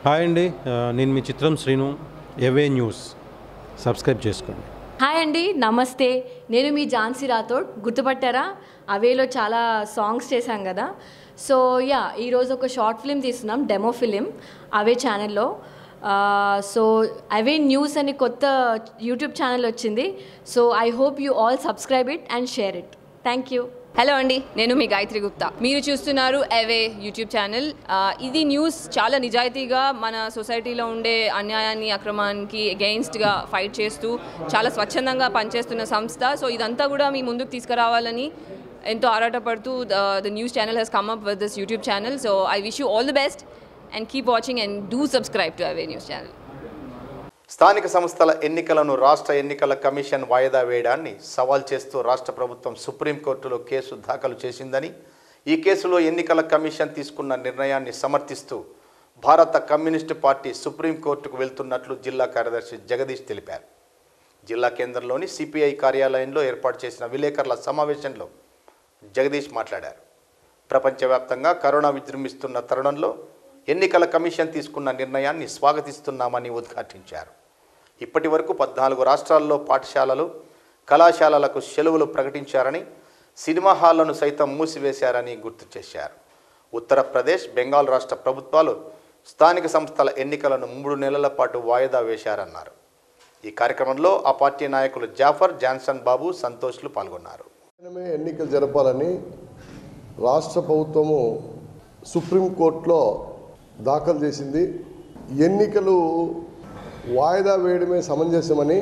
hi అండి ఆ, నేను మీ Chitram Srinu away news subscribe చేసుకోండి హాయ్ అండి నమస్తే నేను మీ ఝాన్సీ రాథోడ్ గుర్తుపట్టారా అవేలో చాలా సాంగ్స్ చేశాం కదా సో యా ఈరోజు ఒక షార్ట్ ఫిలిం తీస్తున్నాం డెమో ఫిలిం అవే ఛానల్లో సో అవే న్యూస్ అని కొత్త యూట్యూబ్ ఛానల్ వచ్చింది so I hope you all subscribe it and share it thank you hello అండి నేను మీ గాయత్రి గుప్తా మీరు చూస్తున్నారు అవే యూట్యూబ్ ఛానల్ ఆ, ఇది న్యూస్ చాలా నిజాయితీగా మన సొసైటీలో ఉండే అన్యాయాన్ని అక్రమానికి అగెయిన్స్ట్గా ఫైట్ చేస్తూ చాలా స్వచ్ఛందంగా పనిచేస్తున్న సంస్థ సో ఇదంతా కూడా మీ ముందుకు తీసుకురావాలని ఎంతో ఆరాటపడుతూ the news channel has come up with this YouTube channel so I wish you all the best and keep watching and do subscribe to away news channel స్థానిక సంస్థల ఎన్నికలను రాష్ట్ర ఎన్నికల కమిషన్ వాయిదా వేయడాన్ని సవాల్ చేస్తూ రాష్ట్ర ప్రభుత్వం సుప్రీంకోర్టులో కేసు దాఖలు చేసిందని ఈ కేసులో ఎన్నికల కమిషన్ తీసుకున్న నిర్ణయాన్ని సమర్థిస్తూ భారత కమ్యూనిస్టు పార్టీ సుప్రీంకోర్టుకు వెళ్తున్నట్లు జిల్లా కార్యదర్శి జగదీష్ తెలిపారు జిల్లా కేంద్రంలోని సిపిఐ కార్యాలయంలో ఏర్పాటు చేసిన విలేకరుల సమావేశంలో జగదీష్ మాట్లాడారు ప్రపంచవ్యాప్తంగా కరోనా విజృంభిస్తున్న తరుణంలో ఎన్నికల కమిషన్ తీసుకున్న నిర్ణయాన్ని స్వాగతిస్తున్నామని ఉద్ఘాటించారు ఇప్పటి వరకు పద్నాలుగు రాష్ట్రాల్లో పాఠశాలలు కళాశాలలకు సెలవులు ప్రకటించారని సినిమా హాళ్లను సైతం మూసివేశారని గుర్తు చేశారు ఉత్తరప్రదేశ్ బెంగాల్ రాష్ట్ర ప్రభుత్వాలు స్థానిక సంస్థల ఎన్నికలను మూడు నెలల పాటు వాయిదా వేశారన్నారు ఈ కార్యక్రమంలో ఆ పార్టీ నాయకులు జాఫర్ జాన్సన్ బాబు సంతోష్లు పాల్గొన్నారు తక్షణమే ఎన్నికలు జరపాలని రాష్ట్ర ప్రభుత్వము సుప్రీంకోర్టులో దాఖలు చేసింది ఎన్నికలు వాయిదా వేయడమే సమంజసమని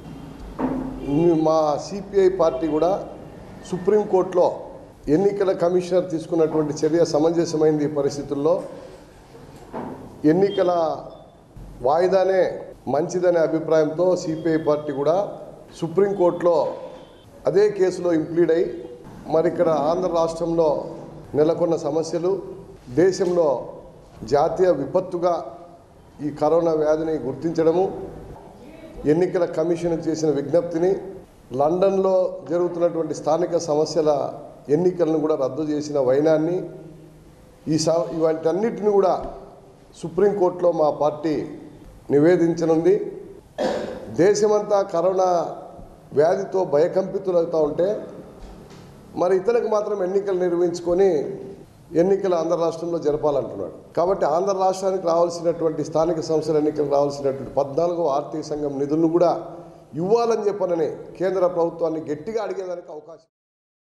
మా సిపిఐ పార్టీ కూడా సుప్రీంకోర్టులో ఎన్నికల కమిషనర్ తీసుకున్నటువంటి చర్య సమంజసమైంది ఈ పరిస్థితుల్లో ఎన్నికల వాయిదానే మంచిదనే అభిప్రాయంతో సిపిఐ పార్టీ కూడా సుప్రీంకోర్టులో అదే కేసులో ఇంప్లీడ్ అయి మరి ఇక్కడ ఆంధ్ర రాష్ట్రంలో నెలకొన్న సమస్యలు దేశంలో జాతీయ విపత్తుగా ఈ కరోనా వ్యాధిని గుర్తించడము ఎన్నికల కమిషన్ చేసిన విజ్ఞప్తిని లండన్లో జరుగుతున్నటువంటి స్థానిక సమస్యల ఎన్నికలను కూడా రద్దు చేసిన వైనాన్ని ఈ స ఇవాటన్నిటిని కూడా సుప్రీంకోర్టులో మా పార్టీ నివేదించనుంది దేశమంతా కరోనా వ్యాధితో భయకంపితులవుతూ ఉంటే మరి ఇతనికి మాత్రం ఎన్నికలు నిర్వహించుకొని ఎన్నికలు ఆంధ్ర రాష్ట్రంలో జరపాలంటున్నాడు కాబట్టి ఆంధ్ర రాష్ట్రానికి రావాల్సినటువంటి స్థానిక సంస్థల ఎన్నికలు రావాల్సినటువంటి పద్నాలుగో ఆర్థిక సంఘం నిధులను కూడా ఇవ్వాలని చెప్పనని కేంద్ర ప్రభుత్వాన్ని గట్టిగా అడిగేదానికి అవకాశం